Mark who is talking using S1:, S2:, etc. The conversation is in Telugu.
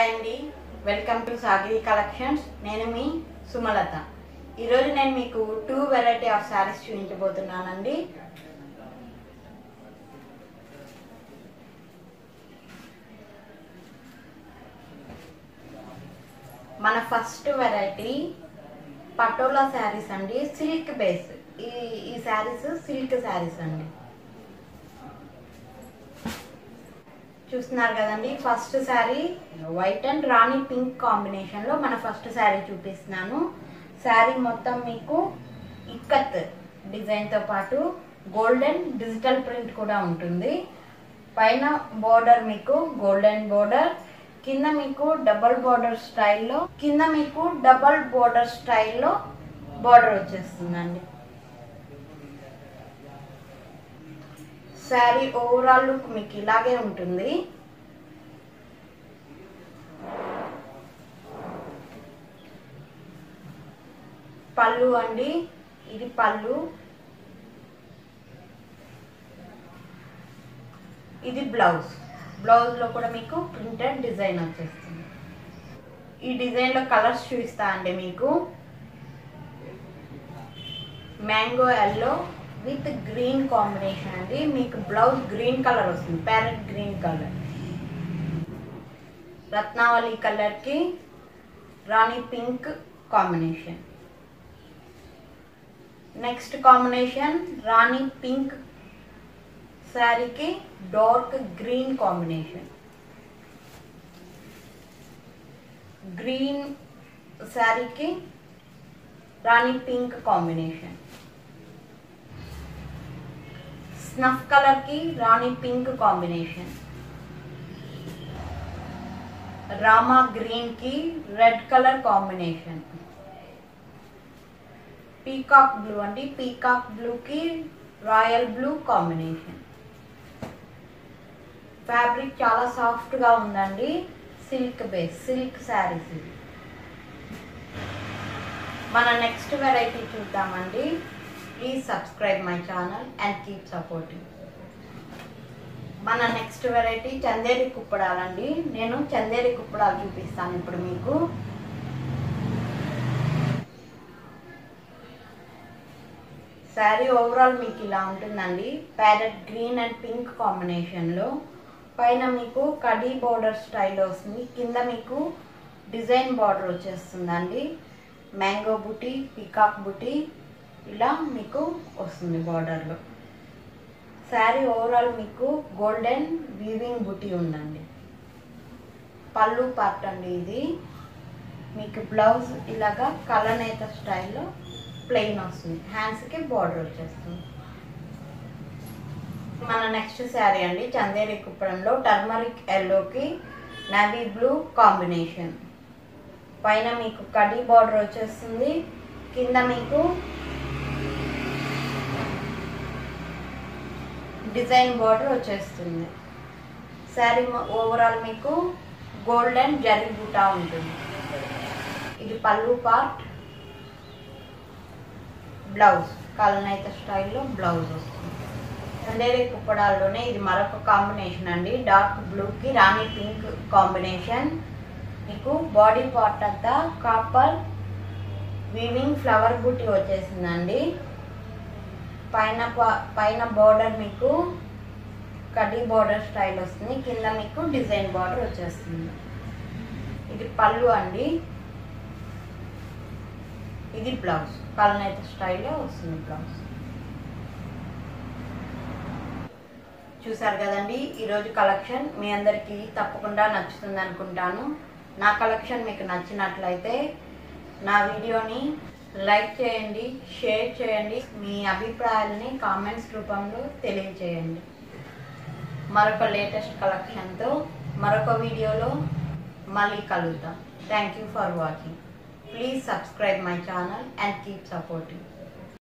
S1: హాయ్ అండి వెల్కమ్ టు సాగిరి కలెక్షన్స్ నేను మీ సుమలత ఈరోజు నేను మీకు టూ వెరైటీ ఆఫ్ శారీస్ చూపించబోతున్నానండి మన ఫస్ట్ వెరైటీ పటోలా శారీస్ అండి సిల్క్ బేస్ ఈ ఈ శారీస్ సిల్క్ శారీస్ అండి చూస్తున్నారు కదండి ఫస్ట్ శారీ వైట్ అండ్ రాణి పింక్ కాంబినేషన్లో మన ఫస్ట్ శారీ చూపిస్తున్నాను శారీ మొత్తం మీకు ఇక్కత్ డిజైన్తో పాటు గోల్డెన్ డిజిటల్ ప్రింట్ కూడా ఉంటుంది పైన బోర్డర్ మీకు గోల్డెన్ బోర్డర్ కింద మీకు డబల్ బోర్డర్ స్టైల్లో కింద మీకు డబల్ బోర్డర్ స్టైల్లో బోర్డర్ వచ్చేస్తుందండి శారీ ఓవరాల్ లుక్ మీకు ఇలాగే ఉంటుంది పళ్ళు అండి ఇది పళ్ళు ఇది బ్లౌజ్ బ్లౌజ్లో కూడా మీకు ప్రింటెడ్ డిజైన్ వచ్చేస్తుంది ఈ డిజైన్లో కలర్స్ చూపిస్తా అండి మీకు mango yellow with green combination అండి మీకు బ్లౌజ్ గ్రీన్ కలర్ వస్తుంది ప్యారెట్ గ్రీన్ కలర్ రత్నావళి కలర్కి రాణి పింక్ కాంబినేషన్ నెక్స్ట్ కాంబినేషన్ రాణి పింక్ శారీకి డార్క్ గ్రీన్ కాంబినేషన్ గ్రీన్ శారీకి రాణి పింక్ కాంబినేషన్ స్నఫ్ కలర్ కి రాణి పింక్ కాంబినేషన్ రామా గ్రీన్ కి red colour combination peacock blue అండి పీకాక్ బ్లూ కి రాయల్ బ్లూ కాంబినేషన్ ఫ్యాబ్రిక్ చాలా సాఫ్ట్ గా ఉందండి సిల్క్ బేస్ సిల్క్ శారీస్ ఇది మన నెక్స్ట్ వెరైటీ చూద్దామండి please subscribe my channel and keep supporting మన నెక్స్ట్ వెరైటీ చందేరి కుప్పడాలండి నేను చందేరి కుప్పడాలు చూపిస్తాను ఇప్పుడు మీకు శారీ ఓవరాల్ మీకు ఇలా ఉంటుందండి ప్యారెట్ గ్రీన్ అండ్ పింక్ కాంబినేషన్లో పైన మీకు కడీ బోర్డర్ స్టైల్ వస్తుంది కింద మీకు డిజైన్ బార్డర్ వచ్చేస్తుందండి మ్యాంగో బుటీ పీకాక్ బుటీ ఇలా మీకు వస్తుంది బార్డర్లో శారీ ఓవరాల్ మీకు గోల్డెన్ వీవింగ్ బుటీ ఉందండి పళ్ళు పార్ట్ అండి ఇది మీకు బ్లౌజ్ ఇలాగా కలనేత స్టైల్లో ప్లెయిన్ వస్తుంది హ్యాండ్స్కి బార్డర్ వచ్చేస్తుంది మన నెక్స్ట్ శారీ అండి చందేరి కుప్పడంలో టర్మరిక్ ఎల్లోకి నవీ బ్లూ కాంబినేషన్ పైన మీకు కడీ బార్డర్ వచ్చేస్తుంది కింద మీకు డిజైన్ బార్డర్ వచ్చేస్తుంది శారీ ఓవరాల్ మీకు గోల్డెన్ జరీ బూటా ఉంటుంది ఇది పళ్ళు పార్ట్ బ్లౌజ్ కలనైత స్టైల్లో బ్లౌజ్ వస్తుంది చందేరి కుప్పడాల్లోనే ఇది మరొక కాంబినేషన్ అండి డార్క్ బ్లూకి రాణి పింక్ కాంబినేషన్ మీకు బాడీ పార్ట్ అంతా కాపర్ వీవింగ్ ఫ్లవర్ బుట్టి వచ్చేసిందండి పైన పైన బార్డర్ మీకు కడ్డీ బార్డర్ స్టైల్ వస్తుంది కింద మీకు డిజైన్ బార్డర్ వచ్చేస్తుంది ఇది పళ్ళు అండి ఇది బ్లౌజ్ కలనైతే స్టైల్లో వస్తుంది బ్లౌజ్ చూసారు కదండి ఈరోజు కలెక్షన్ మీ అందరికీ తప్పకుండా నచ్చుతుంది అనుకుంటాను నా కలెక్షన్ మీకు నచ్చినట్లయితే నా వీడియోని లైక్ చేయండి షేర్ చేయండి మీ అభిప్రాయాలని కామెంట్స్ రూపంలో తెలియచేయండి మరొక లేటెస్ట్ కలెక్షన్తో మరొక వీడియోలో మళ్ళీ కలుద్దాం thank you for watching please subscribe my channel and keep supporting